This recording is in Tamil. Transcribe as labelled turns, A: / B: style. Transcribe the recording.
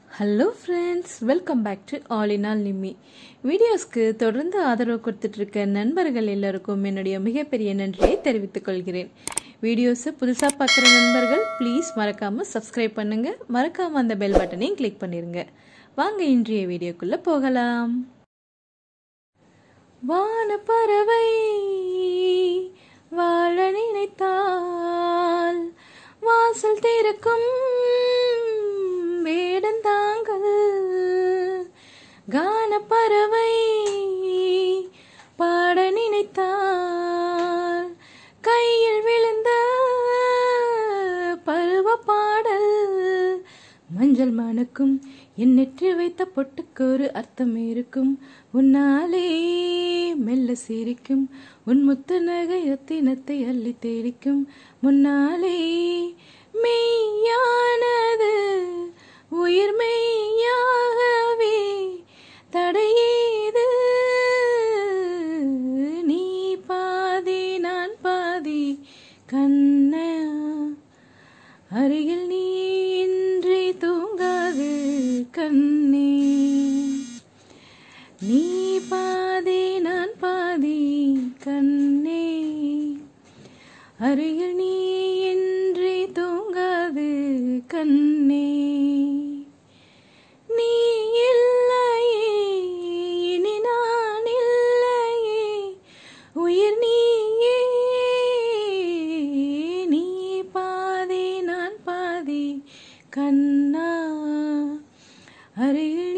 A: hello friends welcome back to all in all Nimmi வீடியோஸ்க்கு தொடர்ந்து ஆதரவு கொடுத்துட்ருக்க நண்பர்கள் எல்லாருக்கும் என்னுடைய மிகப்பெரிய நன்றியை தெரிவித்துக் கொள்கிறேன் வீடியோஸை புதுசாக பார்க்குற நண்பர்கள் ப்ளீஸ் மறக்காமல் சப்ஸ்கிரைப் பண்ணுங்கள் மறக்காமல் அந்த பெல் பட்டனையும் கிளிக் பண்ணிடுங்க வாங்க இன்றைய வீடியோக்குள்ளே போகலாம் வானப்பறவை வாழ நினைத்தால் வாசல் திறக்கும் வேடந்தாங்கள் கானப்பறவை பாட நினைத்தால் கையில் விழுந்த பருவ பாடல் மஞ்சள் மணக்கும் என் நெற்றி வைத்த பொட்டுக்கு ஒரு அர்த்தம் இருக்கும் உன்னாலே மெல்ல சிரிக்கும் உன் முத்து நகை ரத்தினத்தை அள்ளி தேடிக்கும் முன்னாலே மெய்யானது உயிர் மெய்யாகவே தடையேது நீ பாதி நான் பாதி கண்ணா அருகில் நீ இன்றி தூங்காது கண்ணே நீ பாதி நான் பாதி கண்ணே அருகில் நீ இன்றி தூங்காது கண்ணே நீ இல்லையே இனி நான் இல்லையே உயிர் நீயே நீ பாதி நான் பாதி கண்ணா அருகில்